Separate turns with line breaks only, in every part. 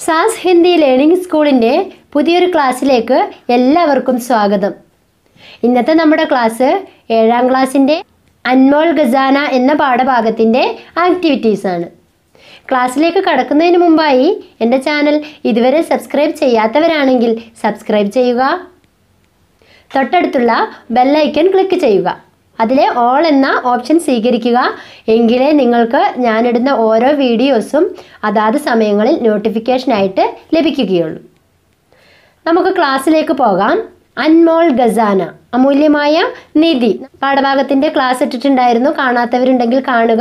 സാസ് Hindi learning സ്കൂളിൻ്റെ പുതിയൊരു ക്ലാസ്സിലേക്ക് എല്ലാവർക്കും സ്വാഗതം ഇന്നത്തെ നമ്മുടെ ക്ലാസ് ഏഴാം ക്ലാസ്സിൻ്റെ അൻമോൾ ഖസാന എന്ന പാഠഭാഗത്തിൻ്റെ ആക്ടിവിറ്റീസാണ് ക്ലാസ്സിലേക്ക് കടക്കുന്നതിന് മുമ്പായി എൻ്റെ ചാനൽ ഇതുവരെ സബ്സ്ക്രൈബ് ചെയ്യാത്തവരാണെങ്കിൽ സബ്സ്ക്രൈബ് ചെയ്യുക തൊട്ടടുത്തുള്ള ബെല്ലൈക്കൺ ക്ലിക്ക് ചെയ്യുക അതിലെ ഓൾ എന്ന ഓപ്ഷൻ സ്വീകരിക്കുക എങ്കിലേ നിങ്ങൾക്ക് ഞാനിടുന്ന ഓരോ വീഡിയോസും അതാത് സമയങ്ങളിൽ നോട്ടിഫിക്കേഷനായിട്ട് ലഭിക്കുകയുള്ളൂ നമുക്ക് ക്ലാസ്സിലേക്ക് പോകാം അൻമോൾ ഖസാന അമൂല്യമായ നിധി പാഠഭാഗത്തിൻ്റെ ക്ലാസ് ഇട്ടിട്ടുണ്ടായിരുന്നു കാണാത്തവരുണ്ടെങ്കിൽ കാണുക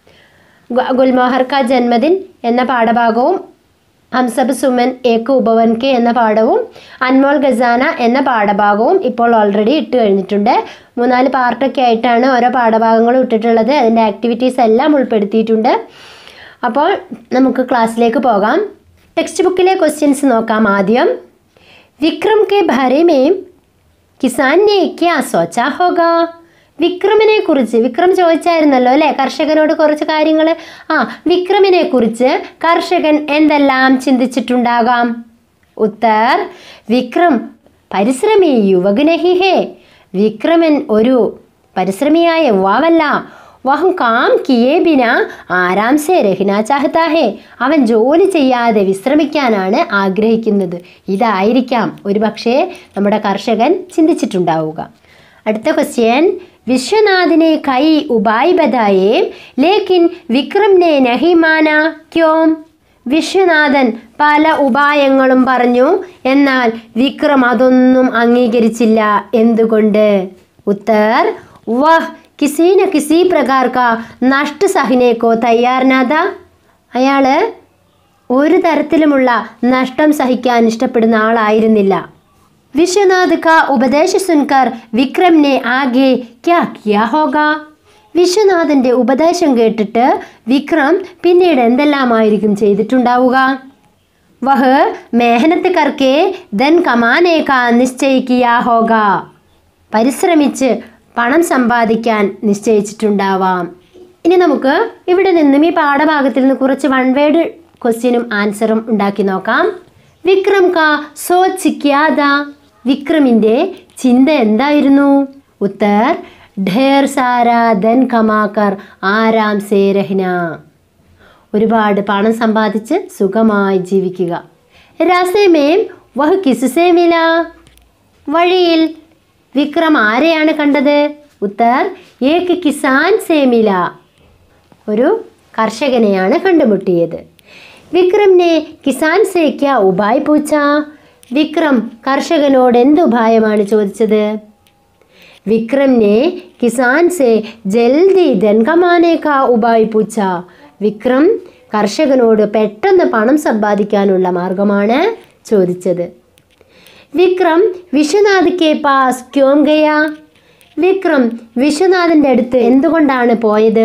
ഗു- ഗുൽമോഹർ കാ ജന്മദിൻ എന്ന പാഠഭാഗവും ഹംസബ് സുമൻ ഏക്ക് ഉപവൻ കെ എന്ന പാഠവും അൻമോൾ ഖസാന എന്ന പാഠഭാഗവും ഇപ്പോൾ ഓൾറെഡി ഇട്ട് കഴിഞ്ഞിട്ടുണ്ട് മൂന്നാല് പാർട്ടൊക്കെ ആയിട്ടാണ് ഓരോ പാഠഭാഗങ്ങളും ഇട്ടിട്ടുള്ളത് അതിൻ്റെ ആക്ടിവിറ്റീസ് എല്ലാം ഉൾപ്പെടുത്തിയിട്ടുണ്ട് അപ്പോൾ നമുക്ക് ക്ലാസ്സിലേക്ക് പോകാം ടെക്സ്റ്റ് ബുക്കിലെ ക്വസ്റ്റ്യൻസ് നോക്കാം ആദ്യം വിക്രം കെ ബാരെ മേം കിസാൻ ने क्या सोचा होगा വിക്രമിനെ കുറിച്ച് വിക്രം ചോദിച്ചായിരുന്നല്ലോ അല്ലേ കർഷകനോട് കുറച്ച് കാര്യങ്ങൾ ആ വിക്രമിനെ കുറിച്ച് കർഷകൻ എന്തെല്ലാം ചിന്തിച്ചിട്ടുണ്ടാകാം ഉത്തർ വിക്രം പരിശ്രമി യുവകനഹി ഹേ വിക്രമൻ ഒരു പരിശ്രമിയായ യുവാവല്ല വഹം കാം കിയേ ബിന ആരാം സേ രഹിന ചാഹത്താ ഹേ അവൻ ജോലി ചെയ്യാതെ വിശ്രമിക്കാനാണ് ആഗ്രഹിക്കുന്നത് ഇതായിരിക്കാം ഒരുപക്ഷെ നമ്മുടെ കർഷകൻ ചിന്തിച്ചിട്ടുണ്ടാവുക അടുത്ത ക്വസ്റ്റ്യൻ വിശ്വനാഥിനെ കൈ ഉപായ് ബതായേ ലേക്കിൻ വിക്രം നെ നഹി മാന ക്യോം വിശ്വനാഥൻ പല ഉപായങ്ങളും പറഞ്ഞു എന്നാൽ വിക്രം അതൊന്നും അംഗീകരിച്ചില്ല എന്തുകൊണ്ട് ഉത്തർ വഹ് കിസി ന കിസി പ്രകാർ കാ നഷ്ട സഹിനേക്കോ തയ്യാറിനാഥ അയാള് ഒരു തരത്തിലുമുള്ള നഷ്ടം സഹിക്കാൻ ഇഷ്ടപ്പെടുന്ന ആളായിരുന്നില്ല വിശ്വനാഥ് കാ ഉപദേശ സുൻകർ വിക്രം നെ ആകെ ക്യാ കിയാ ഹോഗാ വിശ്വനാഥന്റെ ഉപദേശം കേട്ടിട്ട് വിക്രം പിന്നീട് എന്തെല്ലാമായിരിക്കും ചെയ്തിട്ടുണ്ടാവുക വഹ് മെഹനത്ത് കർക്കെ ധൻ കമാനേ കാ നിശ്ചയി കിയാ ഹോഗാ പരിശ്രമിച്ച് പണം സമ്പാദിക്കാൻ നിശ്ചയിച്ചിട്ടുണ്ടാവാം ഇനി നമുക്ക് ഇവിടെ നിന്നും ഈ പാഠഭാഗത്തിൽ നിന്ന് കുറച്ച് വൺ വേഡ് ക്വസ്റ്റ്യനും ആൻസറും ഉണ്ടാക്കി നോക്കാം വിക്രം കാ സോച്ച് ക്യാദാ വിക്രമിൻ്റെ ചിന്ത എന്തായിരുന്നു ഉത്തർ ഢേർ സാരാ ധൻ കമാക്കർ ആരാം സേ രഹ്ന ഒരുപാട് പണം സമ്പാദിച്ച് സുഖമായി ജീവിക്കുക രാസേമേം വഹ് കിസുസേ മില വഴിയിൽ വിക്രം ആരെയാണ് കണ്ടത് ഉത്തർ ഏക്ക് കിസാൻ സേമില ഒരു കർഷകനെയാണ് കണ്ടുമുട്ടിയത് വിക്രമിനെ കിസാൻ സേക്ക ഉപായ് പൂച്ച വിക്രം കർഷകനോട് എന്ത് ഉപായമാണ് ചോദിച്ചത് विक्रम ने किसान से ജൽദി ധൻ കമാനെ കാ ഉപായ് പൂച്ച വിക്രം കർഷകനോട് പെട്ടെന്ന് പണം സമ്പാദിക്കാനുള്ള മാർഗമാണ് ചോദിച്ചത് വിക്രം വിശ്വനാഥ് കെ പാസ് ക്യോം ഗയ വിക്രം വിശ്വനാഥിൻ്റെ അടുത്ത് എന്തുകൊണ്ടാണ് പോയത്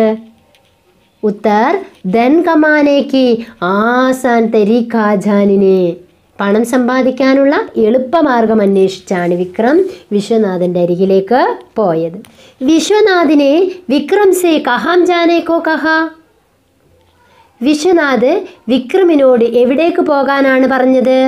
ഉത്തർ ധൻ കമാനേക്ക് ആസാൻ തരീഖ ജാനിനെ പണം സമ്പാദിക്കാനുള്ള എളുപ്പമാർഗം അന്വേഷിച്ചാണ് വിക്രം വിശ്വനാഥൻ്റെ അരികിലേക്ക് പോയത് വിശ്വനാഥിനെ വിക്രം സേ കഹാം ജാനേക്കോ കഹ വിശ്വനാഥ് വിക്രമിനോട് എവിടേക്ക് പോകാനാണ് പറഞ്ഞത്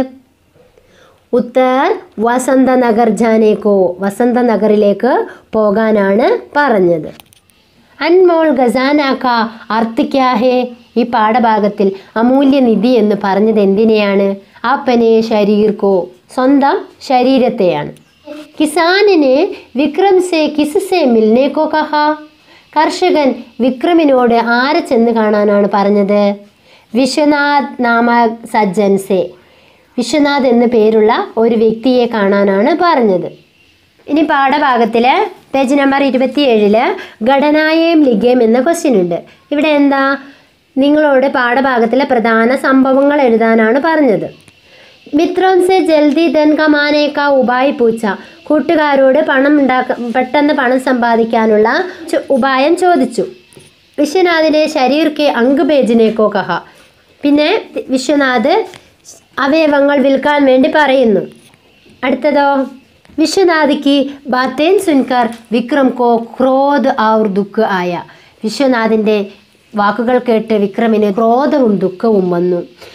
ഉത്തർ വസന്ത നഗർ ജാനേക്കോ വസന്ത നഗറിലേക്ക് പോകാനാണ് പറഞ്ഞത് അൻമോൾ ഖസാന കാ അർത്ഥ ക്യാ ഹേ ഈ പാഠഭാഗത്തിൽ അമൂല്യനിധി എന്ന് പറഞ്ഞത് എന്തിനെയാണ് അപ്പനെ ശരീർക്കോ സ്വന്തം ശരീരത്തെയാണ് കിസാനിന് വിക്രം സേ കിസ് സേ മിൽനേക്കോ കഹ കർഷകൻ വിക്രമിനോട് ആരെ ചെന്ന് കാണാനാണ് പറഞ്ഞത് വിശ്വനാഥ് നാമ സജ്ജൻ സേ വിശ്വനാഥ് എന്ന പേരുള്ള ഒരു വ്യക്തിയെ കാണാനാണ് പറഞ്ഞത് ഇനി പാഠഭാഗത്തിൽ പേജ് നമ്പർ ഇരുപത്തിയേഴില് ഘടനായേം ലിഗേം എന്ന ക്വസ്റ്റ്യൻ ഉണ്ട് ഇവിടെ എന്താ നിങ്ങളോട് പാഠഭാഗത്തിലെ പ്രധാന സംഭവങ്ങൾ എഴുതാനാണ് പറഞ്ഞത് മിത്രോം സെ ജൽദി ധൻ കമാനേക്ക ഉപായ് പൂച്ച കൂട്ടുകാരോട് പണം ഉണ്ടാക്ക പെട്ടെന്ന് പണം സമ്പാദിക്കാനുള്ള ചോ- ഉപായം ചോദിച്ചു വിശ്വനാഥിനെ ശരീർക്കെ അങ്ക് പേജിനേക്കോ കഹ പിന്നെ വിശ്വനാഥ് അവയവങ്ങൾ വിൽക്കാൻ വേണ്ടി പറയുന്നു അടുത്തതോ വിശ്വനാഥിക്ക് ബാത്തേൻ സുൻകർ വിക്രം കോ ക്രോധ് ഔർ ദുഃഖ് ആയ വിശ്വനാഥിൻ്റെ വാക്കുകൾ കേട്ട് വിക്രമിന് ക്രോധവും ദുഃഖവും വന്നു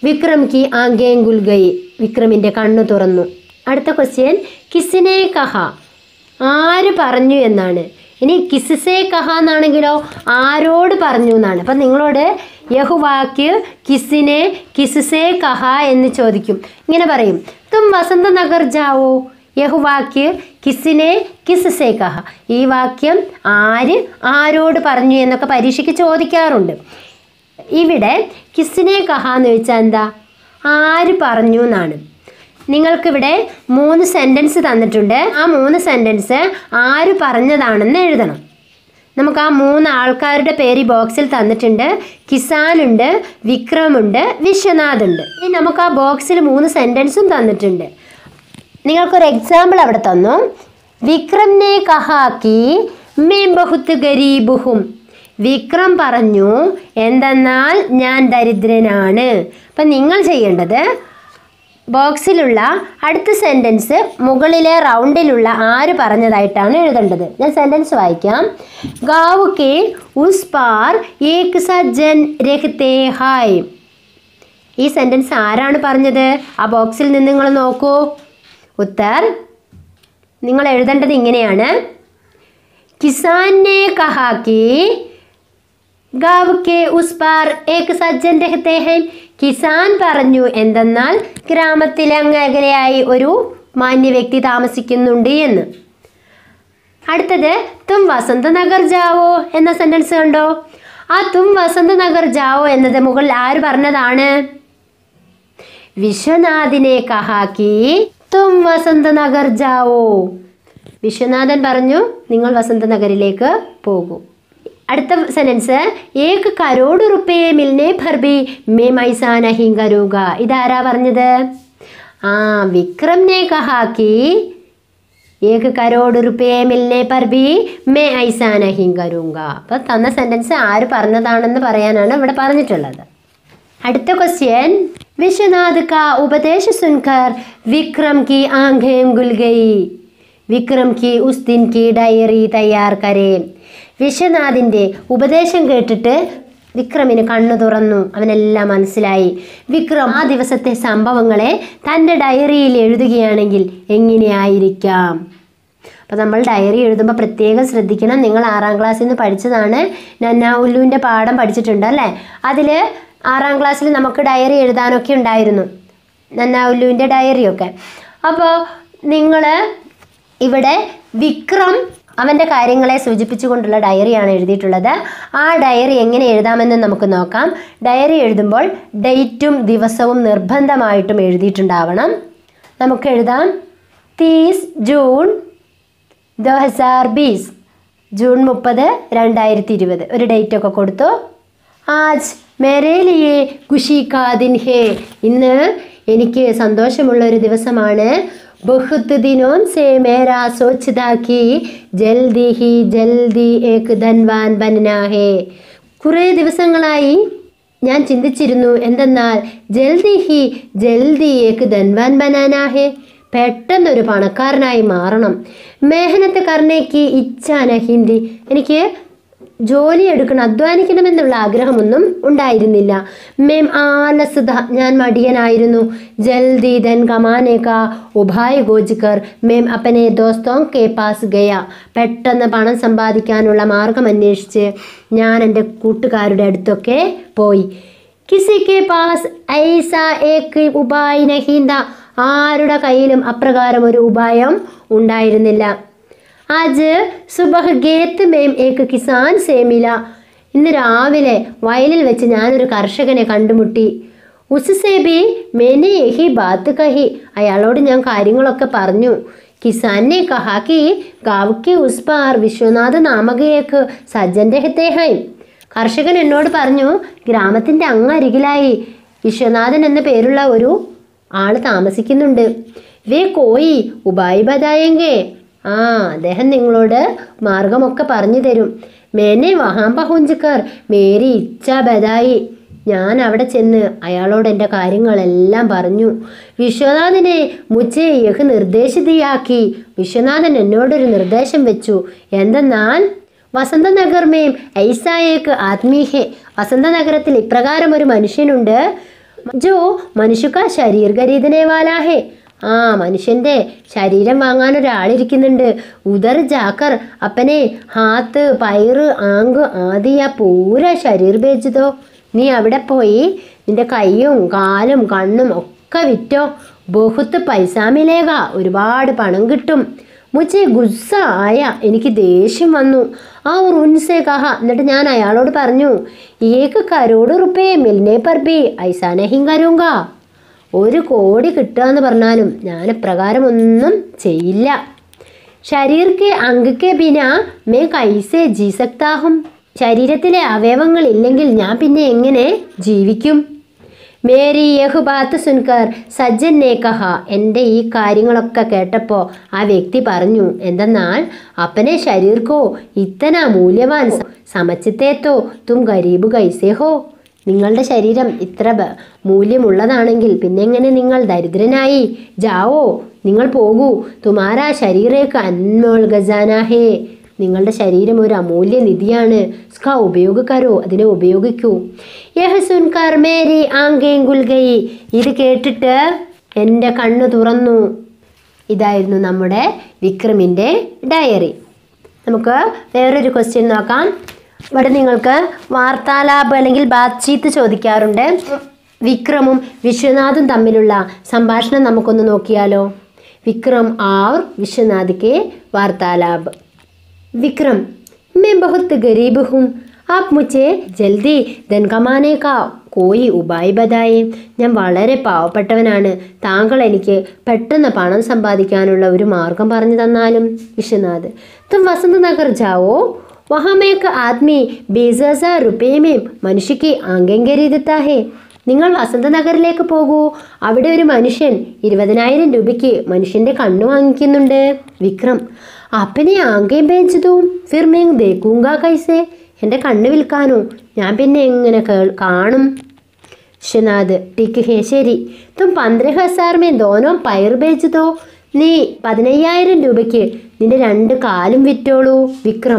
വിക്രം കി ആങ്കേ ഗുൽഗൈ വിക്രമിൻ്റെ കണ്ണു തുറന്നു അടുത്ത ക്വസ്റ്റ്യൻ കിസിനെ കഹ ആര് പറഞ്ഞു എന്നാണ് ഇനി കിസ്സേ കഹ എന്നാണെങ്കിലോ ആരോട് പറഞ്ഞു എന്നാണ് അപ്പം നിങ്ങളോട് യഹുവാക്ക് കിസിനെ കിസ്സേ കഹ എന്ന് ചോദിക്കും ഇങ്ങനെ പറയും തും വസന്ത നഗർ ജാവോ യഹുവാക്ക് കിസിനെ കിസ്സേ കഹ ഈ വാക്യം ആര് ആരോട് പറഞ്ഞു എന്നൊക്കെ പരീക്ഷയ്ക്ക് ചോദിക്കാറുണ്ട് ഇവിടെ കിസിനെ കഹ എന്ന് വെച്ചാൽ എന്താ ആര് പറഞ്ഞു എന്നാണ് നിങ്ങൾക്കിവിടെ മൂന്ന് സെൻറ്റൻസ് തന്നിട്ടുണ്ട് ആ മൂന്ന് സെൻറ്റൻസ് ആര് പറഞ്ഞതാണെന്ന് എഴുതണം നമുക്ക് ആ മൂന്ന് ആൾക്കാരുടെ പേര് ഈ ബോക്സിൽ തന്നിട്ടുണ്ട് കിസാനുണ്ട് വിക്രമുണ്ട് വിശ്വനാഥ് ഉണ്ട് ഇനി നമുക്ക് ആ ബോക്സിൽ മൂന്ന് സെൻറ്റൻസും തന്നിട്ടുണ്ട് നിങ്ങൾക്കൊരു എക്സാമ്പിൾ അവിടെ തന്നു വിക്രം നെ കഹാക്കി മേ ബഹുത്ത് ഗരീബുഹും വിക്രം പറഞ്ഞു എന്തെന്നാൽ ഞാൻ ദരിദ്രനാണ് അപ്പം നിങ്ങൾ ചെയ്യേണ്ടത് ബോക്സിലുള്ള അടുത്ത സെൻറ്റൻസ് മുകളിലെ റൗണ്ടിലുള്ള ആര് പറഞ്ഞതായിട്ടാണ് എഴുതേണ്ടത് ഞാൻ സെൻറ്റൻസ് വായിക്കാം ഗാവ് കെ ഉസ് പാർ ഏക് സജ്ജൻ രഹ്തേ ഹായ് ഈ സെൻറ്റൻസ് ആരാണ് പറഞ്ഞത് ആ ബോക്സിൽ നിന്ന് നിങ്ങൾ നോക്കൂ ഉത്തർ നിങ്ങൾ എഴുതേണ്ടത് ഇങ്ങനെയാണ് കിസാൻ ने कहा कि ഗാവ് കെ ഉസ് പാർ ഏക് സജ്ജൻ രഹത്തെ ഹൈ കിസാൻ പറഞ്ഞു എന്തെന്നാൽ ഗ്രാമത്തിൽ അങ്ങകലെയായി ഒരു മാന്യ വ്യക്തി താമസിക്കുന്നുണ്ട് എന്ന് അടുത്തത് തും വസന്ത നഗർ ജാവോ എന്ന സെന്റൻസ് കണ്ടോ ആ തും വസന്ത നഗർ ജാവോ എന്നത് മുകളിൽ ആര് പറഞ്ഞതാണ് വിശ്വനാഥിനെ കഹാക്കി തും വസന്ത നഗർ ജാവോ വിശ്വനാഥൻ പറഞ്ഞു നിങ്ങൾ വസന്ത നഗരിലേക്ക് പോകൂ അടുത്ത സെനൻസ് ഏക് കരോട് റുപ്പയെ മിൽനെ ഭർബി മേ മൈസാ നഹി കരൂക ഇതാരാ പറഞ്ഞത് ആ വിക്രം ने कहा कि ഏക് കരോട് റുപ്പയെ മിൽനെ पर भी मैं ऐसा नहीं करूँगा അപ്പം തന്ന സെൻറ്റൻസ് ആര് പറഞ്ഞതാണെന്ന് പറയാനാണ് ഇവിടെ പറഞ്ഞിട്ടുള്ളത് അടുത്ത ക്വസ്റ്റ്യൻ വിശ്വനാഥ് കാ ഉപദേശ സുൻകർ വിക്രം की आंखें गुल गई വിക്രം की उस दिन की ഡയറി തയ്യാർ കരേ വിശ്വനാഥിൻ്റെ ഉപദേശം കേട്ടിട്ട് വിക്രമിന് കണ്ണു തുറന്നു അവനെല്ലാം മനസ്സിലായി വിക്രം ആ ദിവസത്തെ സംഭവങ്ങളെ തൻ്റെ ഡയറിയിൽ എഴുതുകയാണെങ്കിൽ എങ്ങനെയായിരിക്കാം അപ്പോൾ നമ്മൾ ഡയറി എഴുതുമ്പോൾ പ്രത്യേകം ശ്രദ്ധിക്കണം നിങ്ങൾ ആറാം ക്ലാസ്സിൽ നിന്ന് പഠിച്ചതാണ് നന്ന ഉല്ലുവിൻ്റെ പാഠം പഠിച്ചിട്ടുണ്ട് അല്ലേ അതിൽ ആറാം ക്ലാസ്സിൽ നമുക്ക് ഡയറി എഴുതാനൊക്കെ ഉണ്ടായിരുന്നു നന്ന ഉല്ലുവിൻ്റെ ഡയറിയൊക്കെ അപ്പോൾ നിങ്ങൾ ഇവിടെ വിക്രം അവൻ്റെ കാര്യങ്ങളെ സൂചിപ്പിച്ചുകൊണ്ടുള്ള ഡയറിയാണ് എഴുതിയിട്ടുള്ളത് ആ ഡയറി എങ്ങനെ എഴുതാമെന്ന് നമുക്ക് നോക്കാം ഡയറി എഴുതുമ്പോൾ ഡേറ്റും ദിവസവും നിർബന്ധമായിട്ടും എഴുതിയിട്ടുണ്ടാവണം നമുക്ക് എഴുതാം തീസ് ജൂൺ ദോ ഹസാർ ബീസ് ജൂൺ മുപ്പത് രണ്ടായിരത്തി ഇരുപത് ഒരു ഡേറ്റ് ഒക്കെ കൊടുത്തു ആജ് മേരേ ലിയേ ഖുഷി കാ ദിൻ ഹേ ഇന്ന് എനിക്ക് സന്തോഷമുള്ള ഒരു ദിവസമാണ് ബഹുത്ത് ദിനോം സേ മേരാ സോച്ച്താ കി ജൽദി ഹി ജൽദി ഏക് ധൻവാൻ ബൻനാ ഹേ കുറേ ദിവസങ്ങളായി ഞാൻ ചിന്തിച്ചിരുന്നു എന്തെന്നാൽ ജൽദി ഹി ജൽദി ഏക് ധൻവാൻ ബനാനാ ഹേ പെട്ടെന്നൊരു പണക്കാരനായി മാറണം മേഹനത്ത് കർണയ്ക്ക് ഇച്ഛാന ഹിന്ദി എനിക്ക് ജോലി എടുക്കണം അധ്വാനിക്കണമെന്നുള്ള ആഗ്രഹമൊന്നും ഉണ്ടായിരുന്നില്ല മേം ആലസുധ ഞാൻ മടിയനായിരുന്നു ജൽദി ധൻ കമാനേക ഉഭായ് ഗോജിക്കർ മേം അപ്പനെ ദോസ്തോ കെ പാസ് ഗയ പെട്ടെന്ന് പണം സമ്പാദിക്കാനുള്ള മാർഗം അന്വേഷിച്ച് ഞാൻ എൻ്റെ കൂട്ടുകാരുടെ അടുത്തൊക്കെ പോയി കിസി കെ പാസ് ഐസ ഏക് ഉപായ് നഹീന്ത ആരുടെ കയ്യിലും അപ്രകാരം ഒരു ഉപായം ഉണ്ടായിരുന്നില്ല ആജ് സുബഹ് ഗേത്ത് മേം ഏക്ക് കിസാൻ സേമില ഇന്ന് രാവിലെ വയലിൽ വെച്ച് ഞാനൊരു കർഷകനെ കണ്ടുമുട്ടി ഉസ്സേബി മേനെ യഹി ബാത്ത് കഹി അയാളോട് ഞാൻ കാര്യങ്ങളൊക്കെ പറഞ്ഞു കിസാനെ കഹാക്കി ഗാവുക്ക് ഉസ് പാർ വിശ്വനാഥ് നാമകയേക്ക് സജ്ജൻ രഹത്തെ ഹൈ കർഷകൻ എന്നോട് പറഞ്ഞു ഗ്രാമത്തിൻ്റെ അങ്ങരികിലായി വിശ്വനാഥൻ എന്ന പേരുള്ള ഒരു ആള് താമസിക്കുന്നുണ്ട് വേ കോയി ഉപായി ബതായെങ്കേ ആ അദ്ദേഹം നിങ്ങളോട് മാർഗമൊക്കെ പറഞ്ഞു തരും മേനെ വഹാം പഹുഞ്ചക്കർ മേരി ഇച്ഛ ബദായി ഞാൻ അവിടെ ചെന്ന് അയാളോട് എൻ്റെ കാര്യങ്ങളെല്ലാം പറഞ്ഞു വിശ്വനാഥനെ മുച്ചേ യഹ് നിർദ്ദേശിതയാക്കി വിശ്വനാഥൻ എന്നോടൊരു നിർദ്ദേശം വെച്ചു എന്തെന്നാൽ വസന്തനഗർ മേം ഐസായേക്ക് ആത്മീഹെ വസന്തനഗരത്തിൽ ഇപ്രകാരം ഒരു മനുഷ്യനുണ്ട് ജോ മനുഷ്യ ശരീർ ഖരീദനെ വാലാ ഹേ ആ മനുഷ്യന്റെ ശരീരം വാങ്ങാൻ ഒരാളിരിക്കുന്നുണ്ട് ഉദർ ജാക്കർ അപ്പനെ ഹാത്ത് പയറ് ആങ്ക് ആദിയ പൂര ശരീർ ബേച്ചതോ നീ അവിടെ പോയി നിന്റെ കൈയും കാലും കണ്ണും ഒക്കെ വിറ്റോ ബഹുത്ത് പൈസ മിലേക ഒരുപാട് പണം കിട്ടും മുച്ചെ ഗുസ്സ ആയ എനിക്ക് ദേഷ്യം വന്നു ആ ഒരു ഉൻസെ കഹ എന്നിട്ട് ഞാൻ അയാളോട് പറഞ്ഞു ഏക്ക് കരോട് റുപ്പേ മിൽനെ പർബി ഐസാ നഹിം കരൂങ്ക ഒരു കോടി കിട്ടുക എന്ന് പറഞ്ഞാലും ഞാൻ പ്രകാരം ഒന്നും ചെയ്യില്ല ശരീർ കെ അങ്ക് കെ ബിന മേ കൈസെ ജി സക്താഹും ശരീരത്തിലെ അവയവങ്ങൾ ഇല്ലെങ്കിൽ ഞാൻ പിന്നെ എങ്ങനെ ജീവിക്കും മേരി യഹ് ബാത്ത് സുൻകർ സജ്ജൻ നേ കഹ എൻ്റെ ഈ കാര്യങ്ങളൊക്കെ കേട്ടപ്പോൾ ആ വ്യക്തി പറഞ്ഞു എന്തെന്നാൽ അപ്പനെ ശരീർക്കോ ഇത്തന മൂല്യവാൻ സ- സമച്ചിത്തേത്തോ തും ഗരീബ് കൈസേ ഹോ നിങ്ങളുടെ ശരീരം ഇത്ര ബ- മൂല്യമുള്ളതാണെങ്കിൽ പിന്നെ എങ്ങനെ നിങ്ങൾ ദരിദ്രനായി ജാവോ നിങ്ങൾ പോകൂ തുമാരാ ശരീരേക്ക് അന്മോൾ ഗജാന ഹേ നിങ്ങളുടെ ശരീരം ഒരു അമൂല്യ നിധിയാണ് സ്ക ഉപയോഗിക്കാരോ അതിനെ ഉപയോഗിക്കൂ യഹ് സുൻകർ മേരി ആങ്കേം ഗുൽഗയി ഇത് കേട്ടിട്ട് എൻ്റെ കണ്ണ് തുറന്നു ഇതായിരുന്നു നമ്മുടെ വിക്രമിൻ്റെ ഡയറി നമുക്ക് വേറൊരു ക്വസ്റ്റ്യൻ നോക്കാം ഇവിടെ നിങ്ങൾക്ക് വാർത്താലാപ് അല്ലെങ്കിൽ ബാത്ചീത്ത് ചോദിക്കാറുണ്ട് വിക്രമും വിശ്വനാഥും തമ്മിലുള്ള സംഭാഷണം നമുക്കൊന്ന് നോക്കിയാലോ വിക്രം ആർ വിശ്വനാഥ് കെ വാർത്താലാപ് विक्रम मैं बहुत गरीब हूँ आप मुझे जल्दी ധൻ കമാനെ കാ കോയി ഉപായ് ബതായേ ഞാൻ വളരെ പാവപ്പെട്ടവനാണ് താങ്കൾ എനിക്ക് പെട്ടെന്ന് പണം സമ്പാദിക്കാനുള്ള ഒരു മാർഗം പറഞ്ഞു തന്നാലും വിശ്വനാഥ് തും വസന്ത് നഗർ ജാവോ വഹാം ഏക്ക് ആദ്മി ബീസ് ഹസാർ റുപ്പയമേ മനുഷ്യക്ക് ആംഗം ഖരീദത്താ ഹേ നിങ്ങൾ വസന്തനഗറിലേക്ക് പോകൂ അവിടെ ഒരു മനുഷ്യൻ ഇരുപതിനായിരം രൂപയ്ക്ക് മനുഷ്യന്റെ കണ്ണ് വാങ്ങിക്കുന്നുണ്ട് വിക്രം അപ്പനെ ആങ്കേം ബേച്ചതു ഫിർമേങ് ദേക്കൂങ്ക കൈസേ എൻ്റെ കണ്ണ് വിൽക്കാനോ ഞാൻ പിന്നെ എങ്ങനെ കേൾ- കാണും വിശ്വനാഥ് ടിക്ക് ഹേ ശരി തും പന്ത്രണ്ട് ഹസാർ മേ ദോനോ പയർ ബേച്ചതോ നീ പതിനയ്യായിരം രൂപയ്ക്ക് നിന്റെ രണ്ട് കാലും വിറ്റോളൂ വിക്രം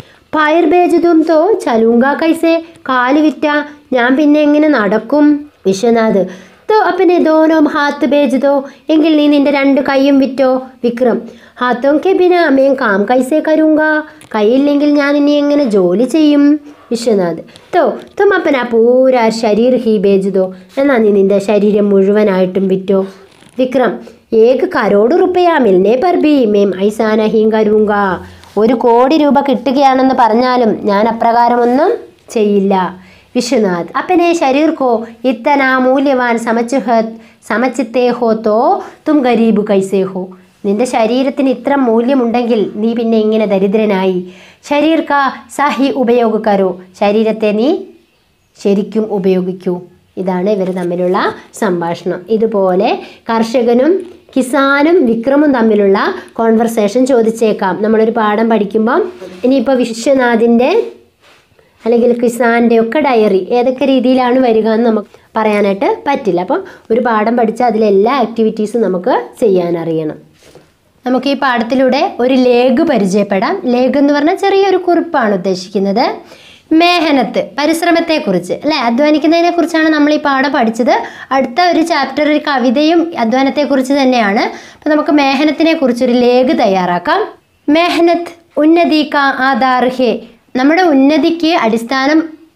പയർ ബേജതും തോ ചലൂങ്ക കൈസേ കാല് വിറ്റ ഞാൻ പിന്നെ എങ്ങനെ നടക്കും വിശ്വനാഥ് തോ അപ്പനെ ദോനോം ഹാത്ത് ബേജതോ എങ്കിൽ നീ നിന്റെ രണ്ട് കൈയും വിറ്റോ വിക്രം ഹാത്തോം കെ ബിന മേം കാം കൈസേ കരൂങ്ക കൈയില്ലെങ്കിൽ ഞാൻ ഇനി എങ്ങനെ ജോലി ചെയ്യും വിശ്വനാഥ് തോ തും അപ്പന പൂര ശരീർ ഹി ബേജതോ എന്നാ നീ നിന്റെ ശരീരം മുഴുവനായിട്ടും വിറ്റോ വിക്രം ഏക് കരോട് റുപ്പയാ മിൽനെ പർ ബി മേം ഐസാന ഹീം കരൂങ്ക ഒരു കോടി രൂപ കിട്ടുകയാണെന്ന് പറഞ്ഞാലും ഞാൻ അപ്രകാരമൊന്നും ചെയ്യില്ല വിശ്വനാഥ് അപ്പനെ ശരീർക്കോ ഇത്തന മൂല്യവാൻ സമച്ച് സമച്ചിത്തേ ഹോ തോ തും ഗരീബ് കൈസേ ഹോ നിന്റെ ശരീരത്തിന് ഇത്ര മൂല്യമുണ്ടെങ്കിൽ നീ പിന്നെ ഇങ്ങനെ ദരിദ്രനായി ശരീർ കാ സഹി ഉപയോഗക്കാരോ ശരീരത്തെ നീ ശരിക്കും ഉപയോഗിക്കൂ ഇതാണ് ഇവർ തമ്മിലുള്ള സംഭാഷണം ഇതുപോലെ കർഷകനും കിസാനും വിക്രമും തമ്മിലുള്ള കോൺവെർസേഷൻ ചോദിച്ചേക്കാം നമ്മളൊരു പാഠം പഠിക്കുമ്പം ഇനിയിപ്പോൾ വിശ്വനാഥിൻ്റെ അല്ലെങ്കിൽ കിസാൻ്റെ ഒക്കെ ഡയറി ഏതൊക്കെ രീതിയിലാണ് വരിക എന്ന് നമുക്ക് പറയാനായിട്ട് പറ്റില്ല അപ്പം ഒരു പാഠം പഠിച്ചാൽ അതിലെല്ലാ ആക്ടിവിറ്റീസും നമുക്ക് ചെയ്യാനറിയണം നമുക്ക് ഈ പാഠത്തിലൂടെ ഒരു ലേഖ് പരിചയപ്പെടാം ലേഖ് എന്ന് പറഞ്ഞാൽ ചെറിയൊരു കുറിപ്പാണ് ഉദ്ദേശിക്കുന്നത് മേഹനത്ത് പരിശ്രമത്തെക്കുറിച്ച് അല്ലേ അധ്വാനിക്കുന്നതിനെ കുറിച്ചാണ് നമ്മൾ ഈ പാഠം പഠിച്ചത് അടുത്ത ഒരു ചാപ്റ്റർ ഒരു കവിതയും അധ്വാനത്തെക്കുറിച്ച് തന്നെയാണ് അപ്പം നമുക്ക് മേഹനത്തിനെ കുറിച്ചൊരു ലേഖ് തയ്യാറാക്കാം മേഹനത്ത് ഉന്നതി കാ ആധാർ ഹേ നമ്മുടെ ഉന്നതിക്ക് അടിസ്ഥാനം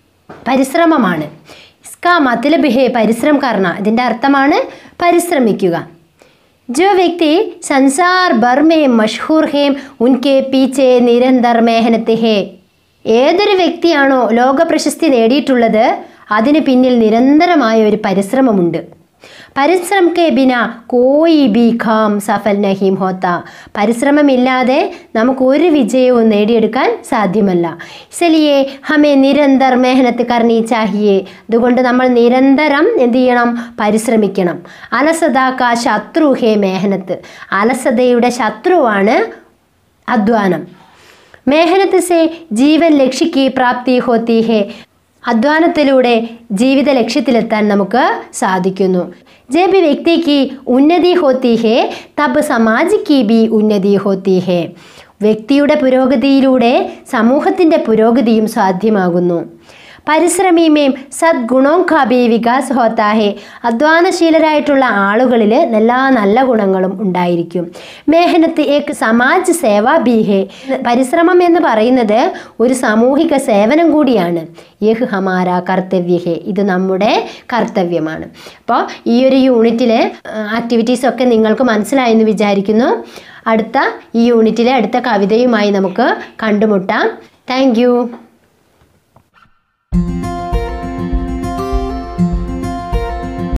പരിശ്രമമാണ് ഇസ്കാ മത്ലബ് ഹേ പരിശ്രം കർണ ഇതിൻ്റെ അർത്ഥമാണ് പരിശ്രമിക്കുക जो व्यक्ति संसार भर में मशहूर हैं उनके पीछे निरന്തർ मेहनत है ഏതൊരു വ്യക്തിയാണോ ലോക പ്രശസ്തി നേടിയിട്ടുള്ളത് അതിന് പിന്നിൽ നിരന്തരമായ ഒരു പരിശ്രമമുണ്ട് പരിശ്രം കെ ബിന കോയി ബി ഖാം സഫൽ നഹീം ഹോത്ത പരിശ്രമമില്ലാതെ നമുക്ക് ഒരു വിജയവും നേടിയെടുക്കാൻ സാധ്യമല്ല ഇസലിയെ ഹമേ നിരന്തർ മെഹനത്ത് കർണി ചാഹിയെ അതുകൊണ്ട് നമ്മൾ നിരന്തരം എന്ത് ചെയ്യണം പരിശ്രമിക്കണം അലസതാക്ക ശത്രു ഹേ മെഹനത്ത് അലസതയുടെ ശത്രുവാണ് അധ്വാനം मेहनत से ജീവൻ ലക്ഷ്യക്ക് പ്രാപ്തി ഹോത്തി ഹേ അധ്വാനത്തിലൂടെ ജീവിത ലക്ഷ്യത്തിലെത്താൻ നമുക്ക് സാധിക്കുന്നു ജബ് വ്യക്തിക്ക് ഉന്നതി ഹോത്തി ഹേ തബ് സമാജിക്ക് ബി ഉന്നതി ഹോത്തി ഹേ വ്യക്തിയുടെ പുരോഗതിയിലൂടെ സമൂഹത്തിൻ്റെ പുരോഗതിയും സാധ്യമാകുന്നു പരിശ്രമി മേം സദ്ഗുണോं का भी വികാസ് होता है അധ്വാനശീലരായിട്ടുള്ള ആളുകളിൽ എല്ലാ നല്ല ഗുണങ്ങളും ഉണ്ടായിരിക്കും മേഹനത്ത് ഏക് സമാജ് സേവ ബി ഹേ പരിശ്രമം എന്ന് പറയുന്നത് ഒരു സാമൂഹിക സേവനം കൂടിയാണ് യഹ് ഹമാര കർത്തവ്യ ഹേ ഇത് നമ്മുടെ കർത്തവ്യമാണ് അപ്പോൾ ഈ ഒരു യൂണിറ്റിലെ ആക്ടിവിറ്റീസ് ഒക്കെ നിങ്ങൾക്ക് മനസ്സിലായെന്ന് വിചാരിക്കുന്നു അടുത്ത ഈ യൂണിറ്റിലെ അടുത്ത കവിതയുമായി നമുക്ക് കണ്ടുമുട്ടാം താങ്ക്